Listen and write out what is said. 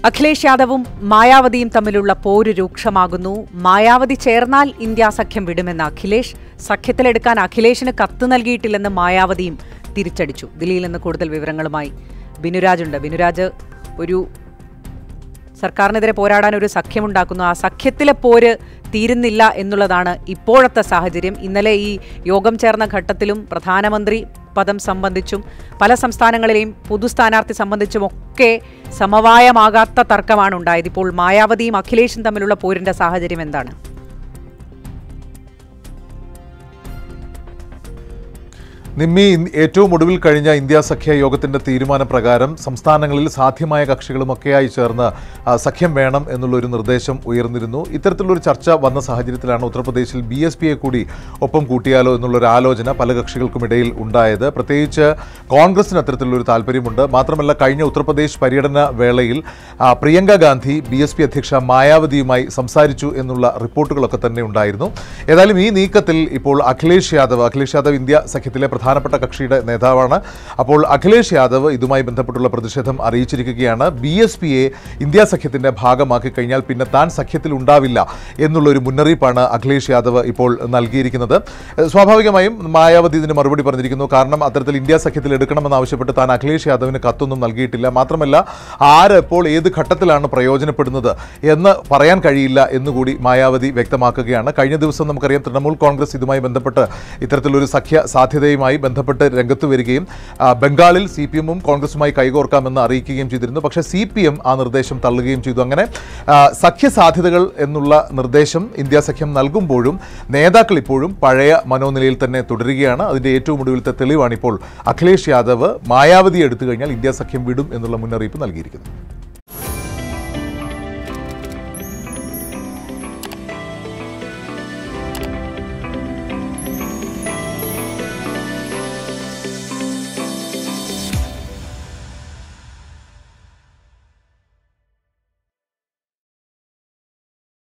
അഖിലേഷ് യാദവും മായാവതിയും തമ്മിലുള്ള പോര് രൂക്ഷമാകുന്നു മായാവതി ചേർന്നാൽ ഇന്ത്യ സഖ്യം വിടുമെന്ന് അഖിലേഷ് സഖ്യത്തിലെടുക്കാൻ അഖിലേഷിന് കത്ത് നൽകിയിട്ടില്ലെന്ന് മായാവതിയും തിരിച്ചടിച്ചു ദില്ലിയിൽ നിന്ന് കൂടുതൽ വിവരങ്ങളുമായി ബിനുരാജ് ഉണ്ട് ബിനുരാജ് ഒരു സർക്കാരിനെതിരെ പോരാടാൻ ഒരു സഖ്യമുണ്ടാക്കുന്നു ആ സഖ്യത്തിലെ പോര് തീരുന്നില്ല എന്നുള്ളതാണ് ഇപ്പോഴത്തെ സാഹചര്യം ഇന്നലെ ഈ യോഗം ചേർന്ന ഘട്ടത്തിലും പ്രധാനമന്ത്രി പദം സംബന്ധിച്ചും പല സംസ്ഥാനങ്ങളിലെയും പൊതു സ്ഥാനാർത്ഥി സംബന്ധിച്ചുമൊക്കെ സമവായമാകാത്ത തർക്കമാണ് ഉണ്ടായത് ഇപ്പോൾ മായാവതിയും അഖിലേഷും തമ്മിലുള്ള പോരിന്റെ സാഹചര്യം എന്താണ് നിമ്മി ഇൻ- ഏറ്റവും ഒടുവിൽ കഴിഞ്ഞ ഇന്ത്യ സഖ്യ യോഗത്തിന്റെ തീരുമാനപ്രകാരം സംസ്ഥാനങ്ങളിൽ സാധ്യമായ കക്ഷികളുമൊക്കെയായി ചേർന്ന് ആ, സഖ്യം വേണം എന്നുള്ളൊരു നിർദ്ദേശം ഉയർന്നിരുന്നു ഇത്തരത്തിലുള്ളൊരു ചർച്ച വന്ന സാഹചര്യത്തിലാണ് ഉത്തർപ്രദേശിൽ ബി എസ് പിയെ കൂടി ഒപ്പം കൂട്ടിയാലോ എന്നുള്ളൊരു ആലോചന പല കക്ഷികൾക്കുമിടയിൽ ഉണ്ടായത് പ്രത്യേകിച്ച് കോൺഗ്രസിന് അത്തരത്തിലുള്ളൊരു താല്പര്യമുണ്ട് മാത്രമല്ല കഴിഞ്ഞ ഉത്തർപ്രദേശ് പര്യടന വേളയിൽ ആ, Priyanka Gandhi B S P അധ്യക്ഷ മായാവതിയുമായി സംസാരിച്ചു എന്നുള്ള റിപ്പോർട്ടുകളൊക്കെ തന്നെ ഉണ്ടായിരുന്നു ഏതായാലും ഈ നീക്കത്തിൽ ഇപ്പോൾ അഖിലേഷ് യാദവ് അഖിലേഷ് യാദവ് ഇന്ത്യ സഖ്യത്തിലെ പ്രധാനപ്പെട്ട കക്ഷിയുടെ നേതാവാണ് അപ്പോൾ അഖിലേഷ് യാദവ് ഇതുമായി ബന്ധപ്പെട്ടുള്ള പ്രതിഷേധം അറിയിച്ചിരിക്കുകയാണ് ബി എസ് പിയെ ഇന്ത്യ സഖ്യത്തിന്റെ ഭാഗമാക്കി കഴിഞ്ഞാൽ പിന്നെ താൻ സഖ്യത്തിൽ ഉണ്ടാവില്ല എന്നുള്ളൊരു മുന്നറിയിപ്പാണ് അഖിലേഷ് യാദവ് ഇപ്പോൾ നൽകിയിരിക്കുന്നത് ഏഹ് സ്വാഭാവികമായും മായാവതി ഇതിന് മറുപടി പറഞ്ഞിരിക്കുന്നു കാരണം അത്തരത്തിൽ ഇന്ത്യ സഖ്യത്തിൽ എടുക്കണമെന്ന് ആവശ്യപ്പെട്ട് താൻ അഖിലേഷ് യാദവിന് കത്തൊന്നും നൽകിയിട്ടില്ല മാത്രമല്ല ആര് എപ്പോൾ ഏത് ഘട്ടത്തിലാണ് പ്രയോജനപ്പെടുന്നത് എന്ന് പറയാൻ കഴിയില്ല എന്നുകൂടി മായാവതി വ്യക്തമാക്കുകയാണ് കഴിഞ്ഞ ദിവസം നമുക്കറിയാം തൃണമൂൽ കോൺഗ്രസ് ഇതുമായി ബന്ധപ്പെട്ട് ഇത്തരത്തിലൊരു സഖ്യ സാധ്യതയുമായി ബന്ധപ്പെട്ട് രംഗത്ത് വരികയും ആ, ബംഗാളിൽ സി പി എമ്മും കോൺഗ്രസുമായി കൈകോർക്കാമെന്ന് അറിയിക്കുകയും ചെയ്തിരുന്നു പക്ഷേ സി പി എം ആ നിർദ്ദേശം തള്ളുകയും ചെയ്തു അങ്ങനെ ആ, സഖ്യ സാധ്യതകൾ എന്നുള്ള നിർദ്ദേശം ഇന്ത്യ സഖ്യം നൽകുമ്പോഴും നേതാക്കൾ ഇപ്പോഴും പഴയ മനോനിലയിൽ തന്നെ തുടരുകയാണ് അതിൻ്റെ ഏറ്റവും ഒടുവിലത്തെ തെളിവാണ് ഇപ്പോൾ അഖിലേഷ് യാദവ് മായാവതി എടുത്തു കഴിഞ്ഞാൽ ഇന്ത്യ സഖ്യം വിടും എന്നുള്ള മുന്നറിയിപ്പ് നൽകിയിരിക്കുന്നത്